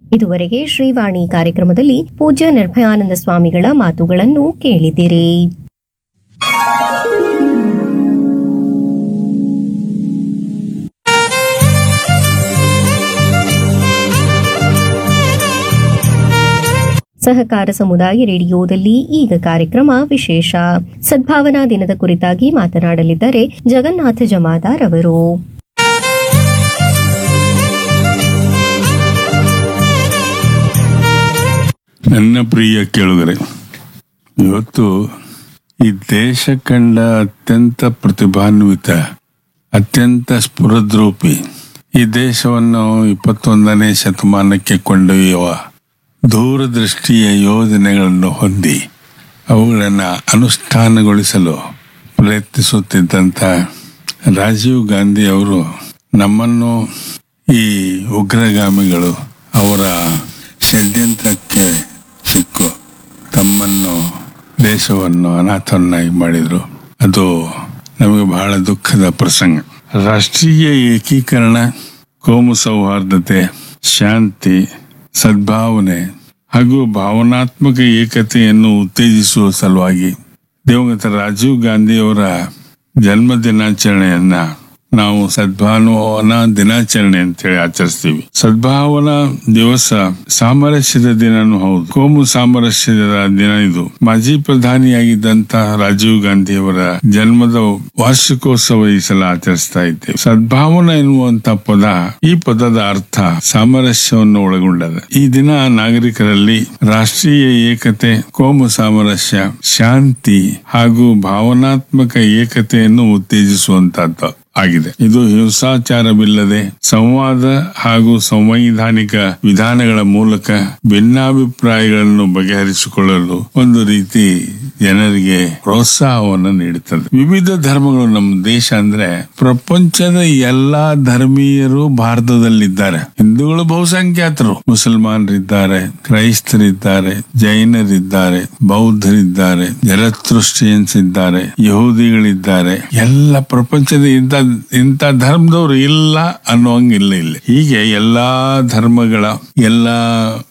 ಇದುವರೆಗೆ ಶ್ರೀವಾಣಿ ಕಾರ್ಯಕ್ರಮದಲ್ಲಿ ಪೂಜ್ಯ ನಿರ್ಭಯಾನಂದ ಸ್ವಾಮಿಗಳ ಮಾತುಗಳನ್ನು ಕೇಳಿದಿರಿ ಸಹಕಾರ ಸಮುದಾಯ ರೇಡಿಯೋದಲ್ಲಿ ಈಗ ಕಾರ್ಯಕ್ರಮ ವಿಶೇಷ ಸದ್ಭಾವನಾ ದಿನದ ಕುರಿತಾಗಿ ಮಾತನಾಡಲಿದ್ದಾರೆ ಜಗನ್ನಾಥ ಜಮಾದಾರ್ ಅವರು ನನ್ನ ಪ್ರಿಯ ಕೇಳುಗರೆ ಇವತ್ತು ಈ ದೇಶ ಕಂಡ ಅತ್ಯಂತ ಪ್ರತಿಭಾನ್ವಿತ ಅತ್ಯಂತ ಸ್ಫುರದ್ರೂಪಿ ಈ ದೇಶವನ್ನು ಇಪ್ಪತ್ತೊಂದನೇ ಶತಮಾನಕ್ಕೆ ಕೊಂಡೊಯ್ಯುವ ದೂರದೃಷ್ಟಿಯ ಯೋಜನೆಗಳನ್ನು ಹೊಂದಿ ಅವುಗಳನ್ನು ಅನುಷ್ಠಾನಗೊಳಿಸಲು ಪ್ರಯತ್ನಿಸುತ್ತಿದ್ದಂಥ ರಾಜೀವ್ ಗಾಂಧಿ ಅವರು ನಮ್ಮನ್ನು ಈ ಉಗ್ರಗಾಮಿಗಳು ಅವರ ಷಡ್ಯಂತ್ರಕ್ಕೆ ಸಿಕ್ಕು ತಮ್ಮನ್ನು ದೇಶವನ್ನು ಅನಾಥವನ್ನಾಗಿ ಮಾಡಿದರು ಅದು ನಮಗೆ ಬಹಳ ದುಃಖದ ಪ್ರಸಂಗ ರಾಷ್ಟ್ರೀಯ ಏಕೀಕರಣ ಕೋಮು ಸೌಹಾರ್ದತೆ ಶಾಂತಿ ಸದ್ಭಾವನೆ ಹಾಗೂ ಭಾವನಾತ್ಮಕ ಏಕತೆಯನ್ನು ಉತ್ತೇಜಿಸುವ ಸಲುವಾಗಿ ದಿವಂಗತ ರಾಜೀವ್ ಗಾಂಧಿಯವರ ಜನ್ಮ ದಿನಾಚರಣೆಯನ್ನ ನಾವು ಸದ್ಭಾವನಾ ದಿನಾಚರಣೆ ಅಂತೇಳಿ ಆಚರಿಸ್ತೀವಿ ಸದ್ಭಾವನಾ ದಿವಸ ಸಾಮರಸ್ಯದ ದಿನನೂ ಹೌದು ಕೋಮು ಸಾಮರಸ್ಯದ ದಿನ ಇದು ಮಾಜಿ ಪ್ರಧಾನಿಯಾಗಿದ್ದಂತ ರಾಜೀವ್ ಗಾಂಧಿಯವರ ಜನ್ಮದ ವಾರ್ಷಿಕೋತ್ಸವ ಈ ಸಲ ಆಚರಿಸ್ತಾ ಇದ್ದೇವೆ ಸದ್ಭಾವನಾ ಎನ್ನುವಂತ ಪದ ಈ ಪದದ ಅರ್ಥ ಸಾಮರಸ್ಯವನ್ನು ಒಳಗೊಂಡದ ಈ ದಿನ ನಾಗರಿಕರಲ್ಲಿ ರಾಷ್ಟ್ರೀಯ ಏಕತೆ ಕೋಮು ಸಾಮರಸ್ಯ ಶಾಂತಿ ಹಾಗೂ ಭಾವನಾತ್ಮಕ ಏಕತೆಯನ್ನು ಉತ್ತೇಜಿಸುವಂತಹದ್ದು ಆಗಿದೆ ಇದು ಹಿಂಸಾಚಾರವಿಲ್ಲದೆ ಸಂವಾದ ಹಾಗೂ ಸಂವೈಧಾನಿಕ ವಿಧಾನಗಳ ಮೂಲಕ ಭಿನ್ನಾಭಿಪ್ರಾಯಗಳನ್ನು ಬಗೆಹರಿಸಿಕೊಳ್ಳಲು ಒಂದು ರೀತಿ ಜನರಿಗೆ ಪ್ರೋತ್ಸಾಹವನ್ನು ನೀಡುತ್ತದೆ ವಿವಿಧ ಧರ್ಮಗಳು ನಮ್ಮ ದೇಶ ಅಂದ್ರೆ ಪ್ರಪಂಚದ ಎಲ್ಲಾ ಧರ್ಮೀಯರು ಭಾರತದಲ್ಲಿದ್ದಾರೆ ಹಿಂದೂಗಳು ಬಹುಸಂಖ್ಯಾತರು ಮುಸಲ್ಮಾನರಿದ್ದಾರೆ ಕ್ರೈಸ್ತರಿದ್ದಾರೆ ಜೈನರಿದ್ದಾರೆ ಬೌದ್ಧರಿದ್ದಾರೆ ಜರತೃಷ್ಟಿಯನ್ಸ್ ಇದ್ದಾರೆ ಯಹೂದಿಗಳಿದ್ದಾರೆ ಎಲ್ಲ ಪ್ರಪಂಚದ ಇಂಥ ಇಂಥ ಧರ್ಮದವರು ಇಲ್ಲ ಅನ್ನುವಂಗಿಲ್ಲ ಇಲ್ಲಿ ಹೀಗೆ ಎಲ್ಲಾ ಧರ್ಮಗಳ ಎಲ್ಲಾ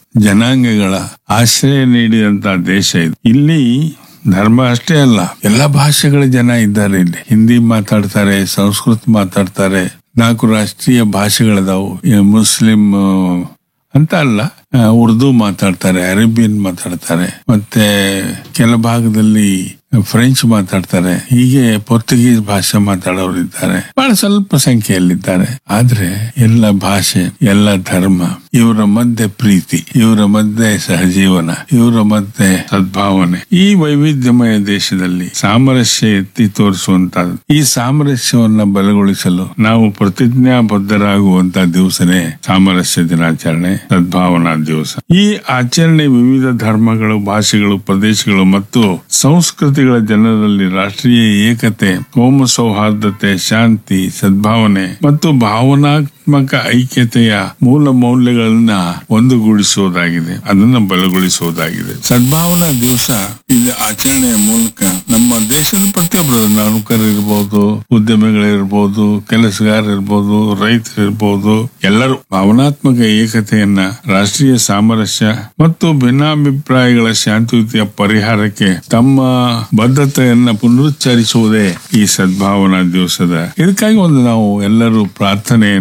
ಜನಾಂಗಗಳ ಆಶ್ರಯ ನೀಡಿದಂತ ದೇಶ ಇದು ಇಲ್ಲಿ ಧರ್ಮ ಅಷ್ಟೇ ಅಲ್ಲ ಎಲ್ಲಾ ಭಾಷೆಗಳ ಜನ ಇದ್ದಾರೆ ಇಲ್ಲಿ ಹಿಂದಿ ಮಾತಾಡ್ತಾರೆ ಸಂಸ್ಕೃತ ಮಾತಾಡ್ತಾರೆ ನಾಲ್ಕು ರಾಷ್ಟ್ರೀಯ ಭಾಷೆಗಳದಾವು ಈ ಮುಸ್ಲಿಂ ಆ, ಅಂತ ಅಲ್ಲ ಆ, ಉರ್ದು ಮಾತಾಡ್ತಾರೆ ಅರೇಬಿಯನ್ ಮಾತಾಡ್ತಾರೆ ಮತ್ತೆ ಕೆಲ ಭಾಗದಲ್ಲಿ ಫ್ರೆಂಚ್ ಮಾತಾಡ್ತಾರೆ ಹೀಗೆ ಪೋರ್ಚುಗೀಸ್ ಭಾಷೆ ಮಾತಾಡೋರು ಇದ್ದಾರೆ ಬಹಳ ಸ್ವಲ್ಪ ಸಂಖ್ಯೆಯಲ್ಲಿದ್ದಾರೆ ಆದ್ರೆ ಎಲ್ಲ ಭಾಷೆ ಎಲ್ಲ ಧರ್ಮ ಇವರ ಮಧ್ಯೆ ಪ್ರೀತಿ ಇವರ ಮಧ್ಯೆ ಸಹಜೀವನ ಇವರ ಮಧ್ಯೆ ಸದ್ಭಾವನೆ ಈ ವೈವಿಧ್ಯಮಯ ದೇಶದಲ್ಲಿ ಸಾಮರಸ್ಯ ಎತ್ತಿ ತೋರಿಸುವಂತ ಈ ಸಾಮರಸ್ಯವನ್ನ ಬಲಗೊಳಿಸಲು ನಾವು ಪ್ರತಿಜ್ಞಾಬದ್ಧರಾಗುವಂತ ದಿವಸನೇ ಸಾಮರಸ್ಯ ದಿನಾಚರಣೆ ಸದ್ಭಾವನಾ ದಿವಸ ಈ ಆಚರಣೆ ವಿವಿಧ ಧರ್ಮಗಳು ಭಾಷೆಗಳು ಪ್ರದೇಶಗಳು ಮತ್ತು ಸಂಸ್ಕೃತಿಗಳ ಜನರಲ್ಲಿ ರಾಷ್ಟ್ರೀಯ ಏಕತೆ ಕೋಮು ಸೌಹಾರ್ದತೆ ಶಾಂತಿ ಸದ್ಭಾವನೆ ಮತ್ತು ಭಾವನಾತ್ಮಕ ಐಕ್ಯತೆಯ ಮೂಲ ಮೌಲ್ಯಗಳನ್ನ ಒಂದುಗೂಡಿಸುವುದಾಗಿದೆ ಅದನ್ನ ಬಲಗೊಳಿಸುವುದಾಗಿದೆ ಸದ್ಭಾವನಾ ದಿವಸ ಇದು ಆಚರಣೆಯ ಮೂಲಕ ನಮ್ಮ ದೇಶದ ಪ್ರತಿಯೊಬ್ಬರು ನೌಕರರಿರ್ಬೋದು ಉದ್ಯಮಿಗಳಿರ್ಬೋದು ಕೆಲಸಗಾರ ಇರ್ಬೋದು ರೈತರಿರ್ಬೋದು ಎಲ್ಲರೂ ಭಾವನಾತ್ಮಕ ಏಕತೆಯನ್ನ ರಾಷ್ಟ್ರೀಯ ಸಾಮರಸ್ಯ ಮತ್ತು ಭಿನ್ನಾಭಿಪ್ರಾಯಗಳ ಶಾಂತಿಯುತಿಯ ಪರಿಹಾರಕ್ಕೆ ತಮ್ಮ ಬದ್ಧತೆಯನ್ನ ಪುನರುಚ್ಚರಿಸುವುದೇ ಈ ಸದ್ಭಾವನಾ ದಿವಸದ ಇದಕ್ಕಾಗಿ ಒಂದು ನಾವು ಎಲ್ಲರೂ ಪ್ರಾರ್ಥನೆ